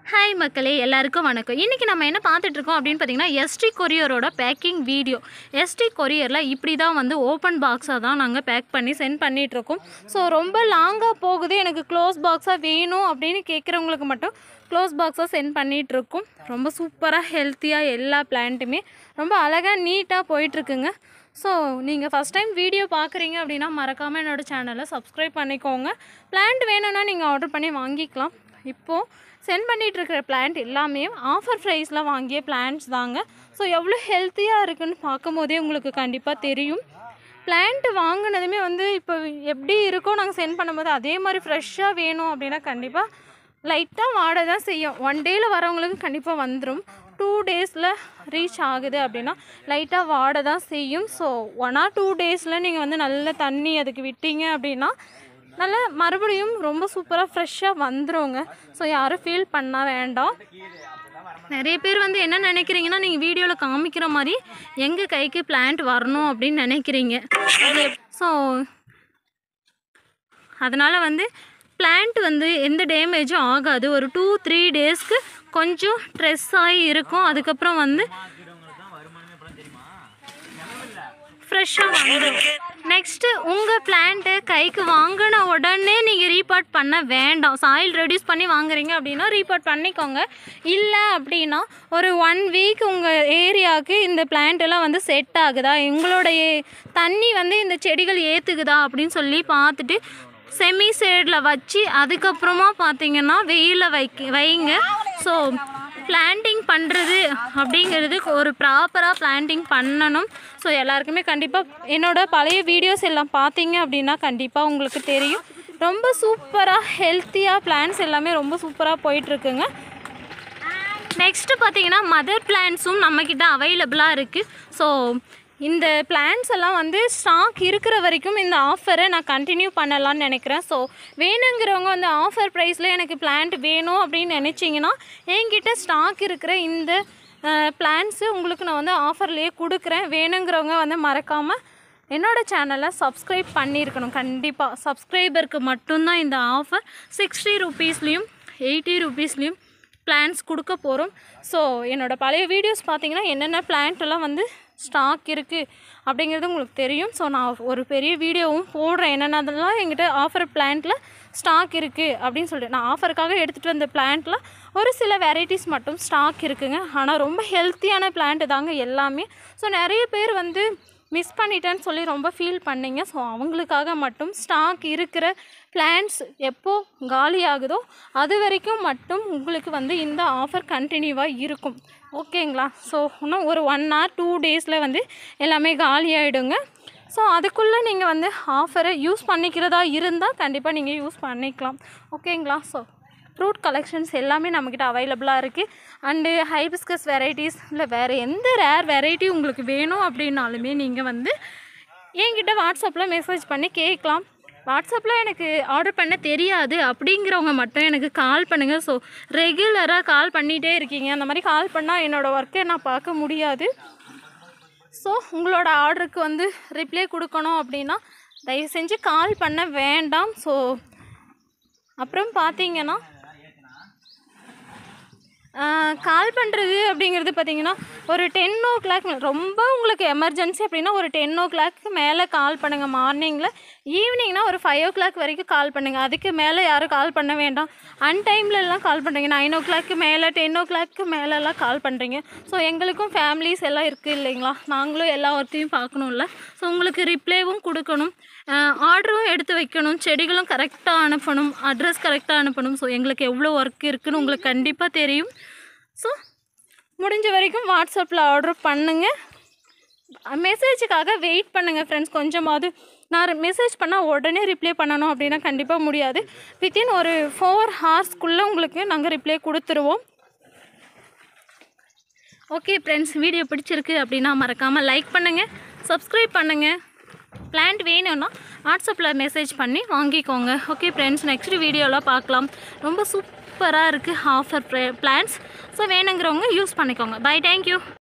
hi மக்களே எல்லாருக்கும் வணக்கம் இன்றைக்கி நம்ம என்ன பார்த்துட்டு இருக்கோம் அப்படின்னு பார்த்தீங்கன்னா எஸ்டி கொரியரோட பேக்கிங் வீடியோ எஸ்டி கொரியரில் இப்படி தான் வந்து ஓப்பன் பாக்ஸாக தான் நாங்கள் பேக் பண்ணி சென்ட் பண்ணிகிட்ருக்கோம் ஸோ ரொம்ப லாங்காக போகுது எனக்கு க்ளோஸ் பாக்ஸாக வேணும் அப்படின்னு கேட்குறவங்களுக்கு மட்டும் க்ளோஸ் பாக்ஸாக சென்ட் பண்ணிகிட்ருக்கோம் ரொம்ப சூப்பராக ஹெல்த்தியாக எல்லா பிளான்ட்டுமே ரொம்ப அழகாக நீட்டாக போயிட்டுருக்குங்க ஸோ நீங்கள் ஃபஸ்ட் டைம் வீடியோ பார்க்குறீங்க அப்படின்னா மறக்காமல் என்னோடய சேனலை சப்ஸ்கிரைப் பண்ணிக்கோங்க பிளான்ட் வேணும்னா நீங்கள் ஆர்டர் பண்ணி வாங்கிக்கலாம் இப்போது சென்ட் பண்ணிட்டு இருக்கிற பிளான்ட் எல்லாமே ஆஃபர் ப்ரைஸில் வாங்கிய பிளான்ட்ஸ் தாங்க ஸோ எவ்வளோ ஹெல்த்தியாக இருக்குன்னு பார்க்கும் போதே உங்களுக்கு கண்டிப்பாக தெரியும் பிளான்ட் வாங்கினதுமே வந்து இப்போ எப்படி இருக்கோ நாங்கள் சென்ட் பண்ணும்போது அதே மாதிரி ஃப்ரெஷ்ஷாக வேணும் அப்படின்னா கண்டிப்பாக லைட்டாக வாட தான் செய்யும் ஒன் டேயில் வரவங்களுக்கு கண்டிப்பாக வந்துடும் டூ டேஸில் ரீச் ஆகுது அப்படின்னா லைட்டாக வாட தான் செய்யும் ஸோ ஒன் ஆர் டூ டேஸில் நீங்கள் வந்து நல்ல தண்ணி அதுக்கு விட்டீங்க அப்படின்னா நல்ல மறுபடியும் ரொம்ப சூப்பராக ஃப்ரெஷ்ஷாக வந்துருங்க ஸோ யாரும் ஃபீல் பண்ண வேண்டாம் நிறைய பேர் வந்து என்ன நினைக்கிறீங்கன்னா நீங்கள் வீடியோவில் காமிக்கிற மாதிரி எங்கள் கைக்கு பிளான்ட் வரணும் அப்படின்னு நினைக்கிறீங்க ஸோ அதனால் வந்து பிளான்ட் வந்து எந்த டேமேஜும் ஆகாது ஒரு டூ த்ரீ டேஸ்க்கு கொஞ்சம் ஸ்ட்ரெஸ் ஆகி இருக்கும் அதுக்கப்புறம் வந்து ஃப்ரெஷ்ஷாக வந்துடும் நெக்ஸ்ட்டு உங்கள் பிளான்ட்டு கைக்கு வாங்கின உடனே நீங்கள் ரீபார்ட் பண்ண வேண்டாம் சாயில் ரெடியூஸ் பண்ணி வாங்குறீங்க அப்படின்னா ரீபார்ட் பண்ணிக்கோங்க இல்லை அப்படின்னா ஒரு ஒன் வீக் உங்கள் ஏரியாவுக்கு இந்த plant எல்லாம் வந்து செட் ஆகுதா உங்களுடைய தண்ணி வந்து இந்த செடிகள் ஏற்றுக்குதா அப்படின்னு சொல்லி பார்த்துட்டு செமி சேடில் வச்சு அதுக்கப்புறமா பார்த்தீங்கன்னா வெயிலில் வைக்க வைங்க ஸோ பிளான்டிங் பண்ணுறது அப்படிங்கிறது ஒரு ப்ராப்பராக பிளான்டிங் பண்ணணும் ஸோ எல்லாருக்குமே கண்டிப்பாக என்னோட பழைய வீடியோஸ் எல்லாம் பார்த்தீங்க அப்படின்னா கண்டிப்பாக உங்களுக்கு தெரியும் ரொம்ப சூப்பராக ஹெல்த்தியாக பிளான்ஸ் எல்லாமே ரொம்ப சூப்பராக போயிட்டுருக்குங்க நெக்ஸ்ட்டு பார்த்தீங்கன்னா மதர் பிளான்ஸும் நம்மக்கிட்ட அவைலபிளாக இருக்குது ஸோ இந்த பிளான்ஸ் எல்லாம் வந்து ஸ்டாக் இருக்கிற வரைக்கும் இந்த ஆஃபரை நான் கண்டினியூ பண்ணலாம்னு நினைக்கிறேன் ஸோ வேணுங்கிறவங்க வந்து ஆஃபர் ப்ரைஸில் எனக்கு பிளான்ட் வேணும் அப்படின்னு நினச்சிங்கன்னா என்கிட்ட ஸ்டாக் இருக்கிற இந்த பிளான்ஸு உங்களுக்கு நான் வந்து ஆஃபர்லேயே கொடுக்குறேன் வேணுங்கிறவங்க வந்து மறக்காமல் என்னோடய சேனலை சப்ஸ்கிரைப் பண்ணியிருக்கணும் கண்டிப்பாக சப்ஸ்கிரைபருக்கு மட்டும்தான் இந்த ஆஃபர் சிக்ஸ்டி ருபீஸ்லேயும் எயிட்டி ருபீஸ்லேயும் பிளான்ஸ் கொடுக்க போகிறோம் ஸோ என்னோடய பழைய வீடியோஸ் பார்த்தீங்கன்னா என்னென்ன plant எல்லாம் வந்து ஸ்டாக் இருக்குது அப்படிங்கிறது உங்களுக்கு தெரியும் ஸோ நான் ஒரு பெரிய வீடியோவும் போடுறேன் என்னென்னதெல்லாம் எங்கிட்ட ஆஃபர் பிளான்ட்டில் ஸ்டாக் இருக்குது அப்படின்னு சொல்லிட்டு நான் ஆஃபருக்காக எடுத்துகிட்டு வந்த பிளான்ட்டில் ஒரு சில வெரைட்டிஸ் மட்டும் ஸ்டாக் இருக்குங்க ஆனால் ரொம்ப ஹெல்த்தியான பிளான்ட் தாங்க எல்லாமே ஸோ நிறைய பேர் வந்து மிஸ் பண்ணிட்டேன்னு சொல்லி ரொம்ப ஃபீல் பண்ணீங்க ஸோ அவங்களுக்காக மட்டும் ஸ்டாக் இருக்கிற பிளான்ஸ் எப்போ காலி ஆகுதோ அது வரைக்கும் மட்டும் உங்களுக்கு வந்து இந்த ஆஃபர் கண்டினியூவாக இருக்கும் ஓகேங்களா ஸோ இன்னும் ஒரு ஒன் ஆர் டூ டேஸில் வந்து எல்லாமே காலி ஆகிடுங்க ஸோ அதுக்குள்ளே நீங்கள் வந்து ஆஃபரை யூஸ் பண்ணிக்கிறதா இருந்தால் கண்டிப்பாக நீங்கள் யூஸ் பண்ணிக்கலாம் ஓகேங்களா ஸோ ஃப்ரூட் கலெக்ஷன்ஸ் எல்லாமே நம்மக்கிட்ட அவைலபிளாக இருக்குது அண்டு ஹைபிஸ்கஸ் வெரைட்டிஸ் இல்லை வேறு எந்த ரேர் வெரைட்டி உங்களுக்கு வேணும் அப்படின்னாலுமே நீங்கள் வந்து என்கிட்ட வாட்ஸ்அப்பில் மெசேஜ் பண்ணி கேட்கலாம் வாட்ஸ்அப்பில் எனக்கு ஆர்டர் பண்ண தெரியாது அப்படிங்கிறவங்க மட்டும் எனக்கு கால் பண்ணுங்கள் ஸோ ரெகுலராக கால் பண்ணிகிட்டே இருக்கீங்க அந்த மாதிரி கால் பண்ணால் என்னோடய ஒர்க்கை நான் பார்க்க முடியாது ஸோ உங்களோட ஆர்டருக்கு வந்து ரிப்ளை கொடுக்கணும் அப்படின்னா தயவு செஞ்சு கால் பண்ண வேண்டாம் ஸோ அப்புறம் பார்த்தீங்கன்னா கால் பண்ணுறது அப்படிங்கிறது பார்த்தீங்கன்னா ஒரு டென் ஓ கிளாக் ரொம்ப உங்களுக்கு எமர்ஜென்சி அப்படின்னா ஒரு டென் ஓ கிளாக்கு மேலே கால் பண்ணுங்கள் மார்னிங்கில் ஈவினிங்னா ஒரு ஃபைவ் ஓ கிளாக் வரைக்கும் கால் பண்ணுங்கள் அதுக்கு மேலே யாரும் கால் பண்ண வேண்டாம் அன்டைம்லலாம் கால் பண்ணுறீங்க நைன் ஓ கிளாக்கு மேலே டென் ஓ கிளாக்கு மேலெல்லாம் கால் பண்ணுறீங்க ஸோ எங்களுக்கும் ஃபேமிலிஸ் எல்லாம் இருக்குது இல்லைங்களா நாங்களும் எல்லா ஒர்க்கையும் பார்க்கணும்ல ஸோ உங்களுக்கு ரிப்ளைவும் கொடுக்கணும் ஆர்டரும் எடுத்து வைக்கணும் செடிகளும் கரெக்டாக அனுப்பணும் அட்ரஸ் கரெக்டாக அனுப்பணும் ஸோ எங்களுக்கு எவ்வளோ ஒர்க் இருக்குன்னு உங்களுக்கு கண்டிப்பாக தெரியும் ஸோ முடிஞ்ச வரைக்கும் வாட்ஸ்அப்பில் ஆர்டர் பண்ணுங்கள் மெசேஜுக்காக வெயிட் பண்ணுங்கள் ஃப்ரெண்ட்ஸ் கொஞ்சமாவது நான் மெசேஜ் பண்ணால் உடனே ரிப்ளை பண்ணணும் அப்படின்னா கண்டிப்பாக முடியாது வித்தின் ஒரு ஃபோர் ஹார்ஸ்க்குள்ளே உங்களுக்கு நாங்கள் ரிப்ளை கொடுத்துருவோம் ஓகே ஃப்ரெண்ட்ஸ் வீடியோ பிடிச்சிருக்கு அப்படின்னா மறக்காமல் லைக் பண்ணுங்கள் சப்ஸ்கிரைப் பண்ணுங்கள் பிளான்ட் வேணும்னா வாட்ஸ்அப்பில் மெசேஜ் பண்ணி வாங்கிக்கோங்க ஓகே ஃப்ரெண்ட்ஸ் நெக்ஸ்ட் வீடியோவில் பார்க்கலாம் ரொம்ப சூப்பராக இருக்குது ஆஃபர் பிளான்ஸ் ஸோ வேணுங்கிறவங்க யூஸ் பண்ணிக்கோங்க பை தேங்க்யூ